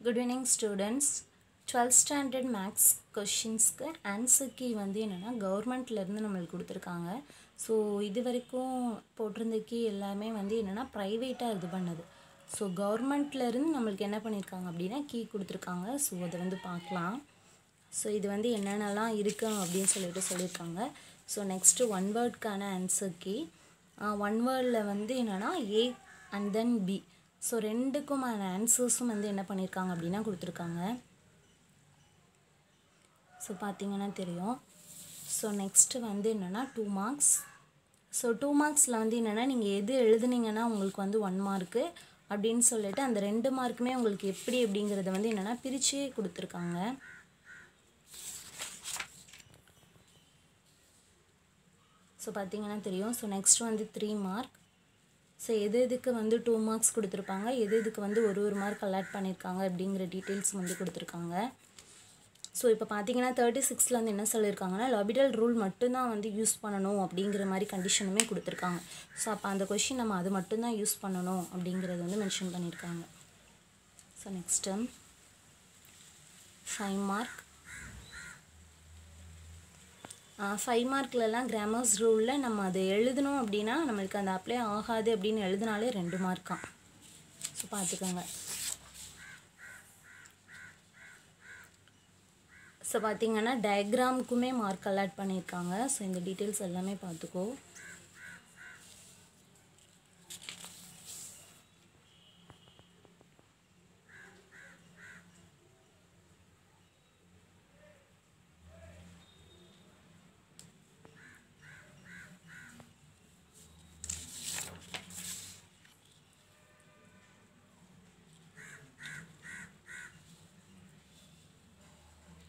good evening students twelfth standard maths கொஷின்ஸ்க்கு answer key வந்து என்னென்னா கவர்மெண்ட்லேருந்து நம்மளுக்கு கொடுத்துருக்காங்க ஸோ இது வரைக்கும் போட்டிருந்த கீ எல்லாமே வந்து என்னென்னா ப்ரைவேட்டாக இது பண்ணது ஸோ கவர்மெண்ட்லேருந்து நம்மளுக்கு என்ன பண்ணியிருக்காங்க அப்படின்னா கீ கொடுத்துருக்காங்க ஸோ அதை வந்து பார்க்கலாம் ஸோ இது வந்து என்னென்னலாம் இருக்கு அப்படின்னு சொல்லிட்டு சொல்லியிருக்காங்க ஸோ நெக்ஸ்ட்டு ஒன் வேர்ட்க்கான ஆன்சர் கீ ஒன் வேர்டில் வந்து என்னென்னா A and then B so ரெண்டுக்குமான ஆன்சர்ஸும் வந்து என்ன பண்ணியிருக்காங்க அப்படின்னா கொடுத்துருக்காங்க ஸோ பார்த்தீங்கன்னா தெரியும் ஸோ நெக்ஸ்ட்டு வந்து என்னென்னா டூ மார்க்ஸ் ஸோ டூ மார்க்ஸில் வந்து என்னென்னா நீங்கள் எது எழுதுனீங்கன்னா உங்களுக்கு வந்து ஒன் மார்க்கு அப்படின்னு சொல்லிட்டு அந்த ரெண்டு மார்க்குமே உங்களுக்கு எப்படி அப்படிங்கிறத வந்து என்னென்னா பிரித்து கொடுத்துருக்காங்க ஸோ பார்த்தீங்கன்னா தெரியும் ஸோ நெக்ஸ்ட் வந்து த்ரீ மார்க் ஸோ எது எதுக்கு வந்து டூ மார்க்ஸ் கொடுத்துருப்பாங்க எது எதுக்கு வந்து ஒரு ஒரு மார்க் அலாட் பண்ணியிருக்காங்க அப்படிங்கிற டீட்டெயில்ஸ் வந்து கொடுத்துருக்காங்க ஸோ இப்போ பார்த்தீங்கன்னா தேர்ட்டி சிக்ஸில் வந்து என்ன சொல்லியிருக்காங்கன்னா லாபிடல் ரூல் மட்டும்தான் வந்து யூஸ் பண்ணணும் அப்படிங்கிற மாதிரி கண்டிஷனுமே கொடுத்துருக்காங்க ஸோ அப்போ அந்த கொஷின் நம்ம அது மட்டும்தான் யூஸ் பண்ணணும் அப்படிங்கிறது வந்து மென்ஷன் பண்ணியிருக்காங்க so next five mark five மார்க்லலாம் கிராமர்ஸ் ரூலில் நம்ம அதை எழுதணும் அப்படின்னா நம்மளுக்கு அந்த அப்ளை ஆகாது அப்படின்னு எழுதினாலே ரெண்டு மார்க்காம் ஸோ பார்த்துக்கோங்க ஸோ பார்த்தீங்கன்னா டயக்ராமுக்குமே மார்க் அலாட் பண்ணியிருக்காங்க ஸோ இந்த டீட்டெயில்ஸ் எல்லாமே பார்த்துக்கோ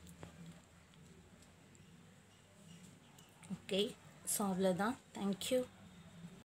ஓகே ஸோ அவ்வளோதான் தேங்க்யூ